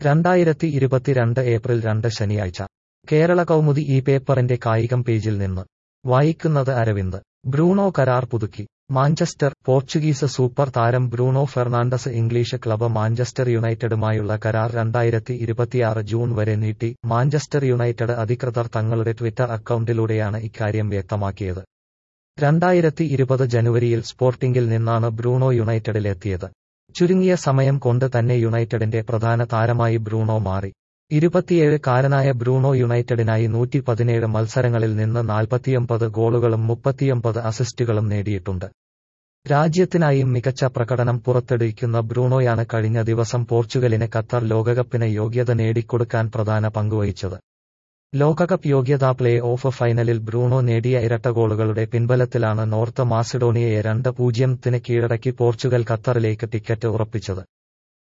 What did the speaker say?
രണ്ടായിരത്തി ഇരുപത്തിരണ്ട് ഏപ്രിൽ രണ്ട് ശനിയാഴ്ച കേരള കൗമുദി ഈ പേപ്പറിന്റെ കായികം പേജിൽ നിന്ന് വായിക്കുന്നത് അരവിന്ദ് ബ്രൂണോ കരാർ പുതുക്കി മാഞ്ചസ്റ്റർ പോർച്ചുഗീസ് സൂപ്പർ താരം Bruno Fernandes English club Manchester യുണൈറ്റഡുമായുള്ള കരാർ രണ്ടായിരത്തി ഇരുപത്തിയാറ് ജൂൺ വരെ നീട്ടി മാഞ്ചസ്റ്റർ യുണൈറ്റഡ് അധികൃതർ തങ്ങളുടെ ട്വിറ്റർ അക്കൗണ്ടിലൂടെയാണ് ഇക്കാര്യം വ്യക്തമാക്കിയത് രണ്ടായിരത്തി ഇരുപത് ജനുവരിയിൽ സ്പോർട്ടിംഗിൽ നിന്നാണ് ബ്രൂണോ യുണൈറ്റഡിലെത്തിയത് ചുരുങ്ങിയ സമയം കൊണ്ട് തന്നെ യുണൈറ്റഡിന്റെ പ്രധാന താരമായി ബ്രൂണോ മാറി ഇരുപത്തിയേഴ് കാരനായ ബ്രൂണോ യുണൈറ്റഡിനായി നൂറ്റി പതിനേഴ് മത്സരങ്ങളിൽ നിന്ന് നാൽപ്പത്തിയൊമ്പത് ഗോളുകളും മുപ്പത്തിയൊമ്പത് അസിസ്റ്റുകളും നേടിയിട്ടുണ്ട് രാജ്യത്തിനായി മികച്ച പ്രകടനം പുറത്തെടുക്കുന്ന ബ്രൂണോയാണ് കഴിഞ്ഞ ദിവസം പോർച്ചുഗലിന് ഖത്തർ ലോകകപ്പിന് യോഗ്യത നേടിക്കൊടുക്കാൻ പ്രധാന പങ്കുവഹിച്ചത് ലോകകപ്പ് യോഗ്യതാ പ്ലേ ഓഫ് ഫൈനലിൽ ബ്രൂണോ നേടിയ ഇരട്ട ഗോളുകളുടെ പിൻബലത്തിലാണ് നോർത്ത് മാസിഡോണിയയെ രണ്ട് പൂജ്യത്തിന് കീഴടക്കി പോർച്ചുഗൽ ഖത്തറിലേക്ക് ടിക്കറ്റ് ഉറപ്പിച്ചത്